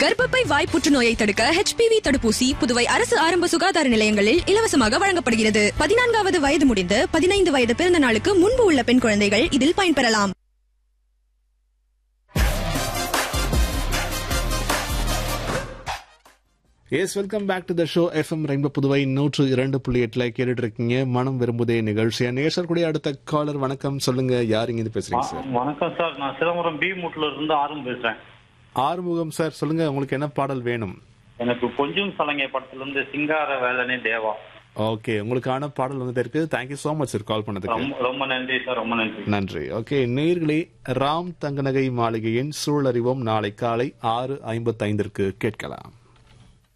கர்ப்பப்பை வாய் புற்றுநோயை தடுக்க ஹெச்பிவி தடுப்பூசி புதுவை அரசு ஆரம்ப சுகாதார நிலையங்களில் இலவசமாக வழங்கப்படுகிறது பதினான்காவது வயது முடிந்து பதினைந்து வயது பிறந்த நாளுக்கு முன்பு உள்ள பெண் குழந்தைகள் இதில் பயன்பெறலாம் yes welcome back to the show FM rainbow Puduvai நூற்று இரண்டு புள்ளி எட்டுல கேட்டுட்டு இருக்கீங்க மனம் விரும்புதே நிகழ்ச்சி நேசர் கூடிய அடுத்த காலர் வணக்கம் சொல்லுங்க யார் இங்க இருந்து பேசுறீங்க சார் வணக்கம் சார் நான் சிதம்பரம் பி மூட்ல இருந்து ஆரம்பம் பேசுறேன் ஆறுமுகம் சார் சொல்லுங்க உங்களுக்கு என்ன பாடல் வேணும் எனக்கு கொஞ்சம் சலங்கை படத்துல இருந்து சிங்கார வேலனே தேவா ஓகே உங்களுக்கான பாடல் வந்துட்டு இருக்கு thank you so much sir call பண்ணதுக்கு ரொம்ப ரொம்ப நன்றி சார் ரொம்ப நன்றி நன்றி ஓகே நேர்களே ராம் தங்கநகை மாளிகையின் சூழறிவோம் நாளை காலை ஆறு ஐம்பத்தைந்திற்கு கேட்கலாம்